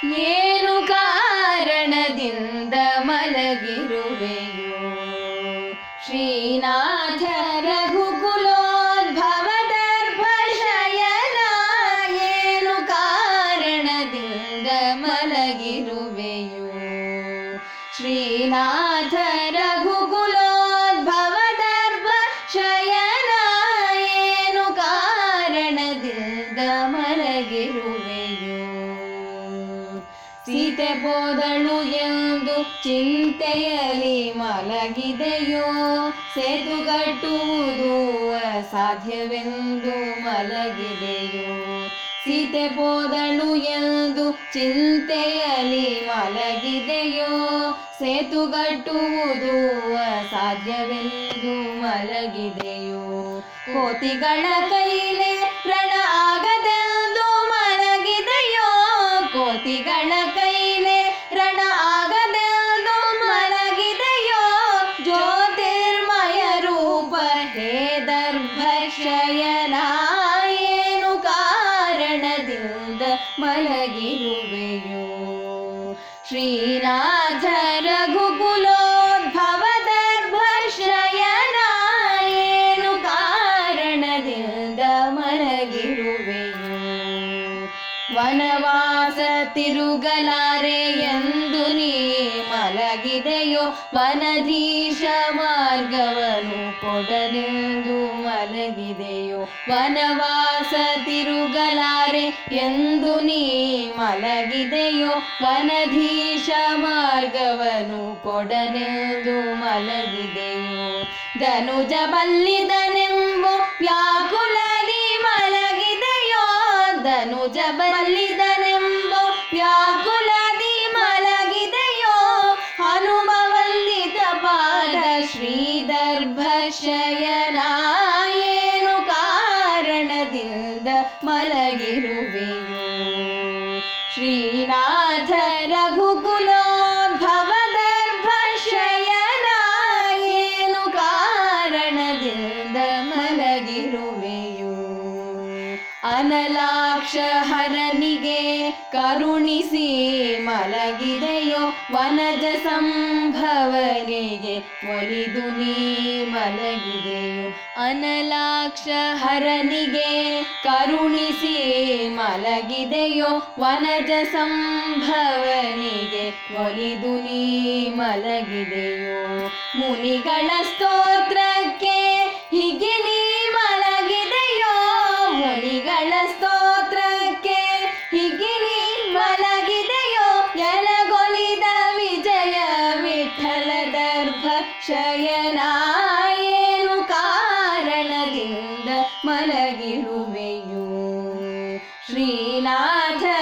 ಏನು ಕಾರಣದಿಂದ ಮಲಗಿರುವೆಯೋ ಶ್ರೀನಾಥ ರಘುಕುಲೋದ್ಭವ ದರ್ಭಶಯನ ಏನು ಕಾರಣದಿಂದ ಮಲಗಿರುವೆಯೋ ಶ್ರೀನಾಥ ರಘುಕುಲೋದ್ಭವ ದರ್ಭ ಶಯನ ಏನು ಕಾರಣದಿಂದ ಮಲಗಿರುವೆಯೋ ಸೀತೆ ಹೋದಳು ಎಂದು ಚಿಂತೆಯಲ್ಲಿ ಮಲಗಿದೆಯೋ ಸೇತುಗಟ್ಟುವುದು ಅಸಾಧ್ಯವೆಂದು ಮಲಗಿದೆಯೋ ಸೀತೆ ಹೋದಳು ಎಂದು ಚಿಂತೆಯಲ್ಲಿ ಮಲಗಿದೆಯೋ ಸೇತುಗಟ್ಟುವುದು ಅಸಾಧ್ಯವೆಂದು ಮಲಗಿದೆಯೋ ಕೋತಿಗಳ ಕೈಲೆ ರಣ ಆಗದೆಂದು ಮಲಗಿದೆಯೋ ಕೋತಿಗಳ ಕೈಲೆ ರಣ ಆಗದೆಂದು ಮಲಗಿದೆಯೋ ಜ್ಯೋತಿರ್ಮಯ ರೂಪ ಹೇ ದರ್ಭಶಯನ ಏನು ಕಾರಣದಿಂದ ಮಲಗಿರುವೆಯೋ ಶ್ರೀನಾಥ ರಘುಕುಲೋದ್ಭವ ದರ್ಭಶಯನ ಏನು ಕಾರಣದಿಂದ ಮಲಗಿರುವೆಯೋ ವನವಾಸ ತಿರುಗಲಾರೆ ಎಂದು ನೀ ಮಲಗಿದೆಯೋ ವನಧೀಶ ಮಾರ್ಗವನ್ನು ಕೊಡಲೆಂದು ಮಲಗಿದೆಯೋ ವನವಾಸ ತಿರುಗಲಾರೆ ಎಂದು ನೀ ಮಲಗಿದೆಯೋ ವನಧೀಶ ಮಾರ್ಗವನ್ನು ಕೊಡಲೆಂದು ಮಲಗಿದೆಯೋ ಧನುಜ ಬಲ್ಲಿದನೆಂಬ ವ್ಯಾಕುಲದಿ ಮಲಗಿದೆಯೋ ಧನುಜ ಬಲ್ಲಿದನೆಂಬ ವ್ಯಾಕುಲದಿ ಮಲಗಿದೆಯೋ ಹನುಮ ವಂದಿತ ಪಾದ ಶ್ರೀದರ್ಭ ಶಯನ ಏನು ಕಾರಣದಿಂದ ಮಲಗಿರುವೆಯೋ ಶ್ರೀನಾಥ ರಘುಕುಲೋದ್ಭವ ದರ್ಭ ಶಯನ ಏನು ಕಾರಣದಿಂದ ಮಲಗಿರುವೆಯೋ ಅನಲಾಕ್ಷ ಹರನಿಗೆ ಕರುಣಿಸಿ ಮಲಗಿದೆಯೋ ವನಜ ಸಂಭವನಿಗೆ ಒಲಿದು ನೀ ಮಲಗಿದೆಯೋ ಅನಲಾಕ್ಷ ಹರನಿಗೆ ಕರುಣಿಸಿ ಮಲಗಿದೆಯೋ ವನಜ ಸಂಭವನಿಗೆ ಒಲಿದು ನೀ ಮಲಗಿದೆಯೋ ಮುನಿಗಳ ಸ್ತೋತ್ರಕ್ಕೆ ಹೀಗೆ ನೀ ಮಲಗಿದೆಯೋ ಮುನಿಗಳ ಸ್ತೋತ್ರಕ್ಕೆ ಹೀಗೆ ನೀ ಮಲಗಿದೆಯೋ ಎಲಗೊಲಿದ ವಿಜಯ ವಿಠಲ ದರ್ಭ ಶಯನ ಏನು ಕಾರಣದಿಂದ ಮಲಗಿರುವೆಯೋ ಶ್ರೀನಾಥ